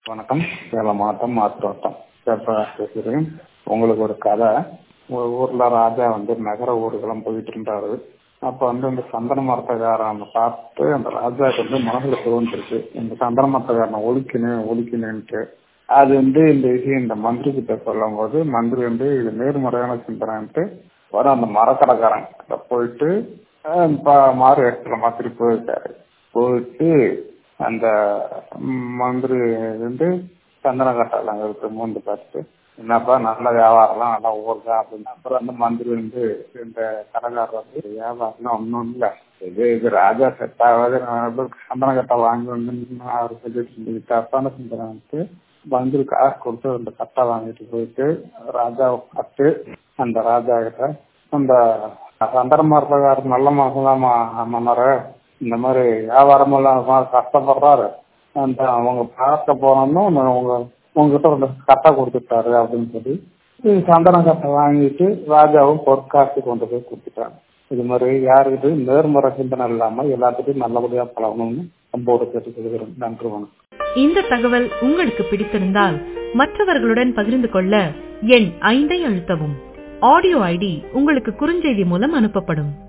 வணக்கம் சேலம் மாவட்டம் மாத்திரோட்டம் ஜெயபிரகாஷ் பேசுகிறேன் உங்களுக்கு ஒரு கதை ஒரு ஊர்ல ராஜா வந்து நகர ஊர்வலம் போயிட்டு இருந்தாரு அப்ப வந்து இந்த சந்தன மரத்தக்காரன் பார்த்து அந்த ராஜாவுக்கு வந்து மனசுல தோன்றுச்சு இந்த சந்தன மரத்தக்காரனை ஒழிக்கணும் ஒழிக்கணும்ட்டு அது வந்து இந்த விஷயம் இந்த மந்திரி கிட்ட சொல்லும் போது மந்திரி வந்து இது நேர்மறையான சிந்தனைன்ட்டு வர அந்த மரக்கடைக்காரன் கிட்ட போயிட்டு அஹ், ப- மாறு இடத்துல மாதிரி போயிருக்காரு போயிட்டு அந்த மந்திரி வந்து சந்தன கட்டால இருக்கு மூந்து பார்த்து என்னப்பா நல்ல வியாபாரம்லாம் நல்லா ஓடுதா அப்படின்னு அப்புறம் அந்த மந்திரி வந்து இந்த கடைக்காரர் வந்து வியாபாரம்லாம் ஒன்றும் இல்லை இது இது ராஜா செட் ஆகாது நான் எப்படி சந்தன கட்டை வாங்கி வந்து அவர் சொல்லி தப்பான சிந்தனை வந்து மந்திரி காசு கொடுத்து அந்த கட்டை வாங்கிட்டு போயிட்டு ராஜாவை பார்த்து அந்த ராஜா கிட்ட அந்த சந்தன மரத்தக்காரர் நல்ல மாசம்தாம்மா மன்னர் இந்த மாதிரி வியாபாரம் எல்லாம் கஷ்டப்படுறாரு அந்த அவங்க பார்க்க போனோம்னா உங்க உங்ககிட்ட ஒரு கட்டை கொடுத்துட்டாரு அப்படின்னு சொல்லி இது சந்தன கட்டை வாங்கிட்டு ராஜாவும் பொற்காசு கொண்டு போய் கொடுத்துட்டாங்க இது மாதிரி யாருக்கிட்ட நேர்மறை சிந்தனை இல்லாம எல்லாத்துக்கும் நல்லபடியா பழகணும்னு அம்போடு கேட்டுக்கிறேன் நன்றி வணக்கம் இந்த தகவல் உங்களுக்கு பிடித்திருந்தால் மற்றவர்களுடன் பகிர்ந்து கொள்ள எண் ஐந்தை அழுத்தவும் ஆடியோ ஐடி உங்களுக்கு குறுஞ்செய்தி மூலம் அனுப்பப்படும்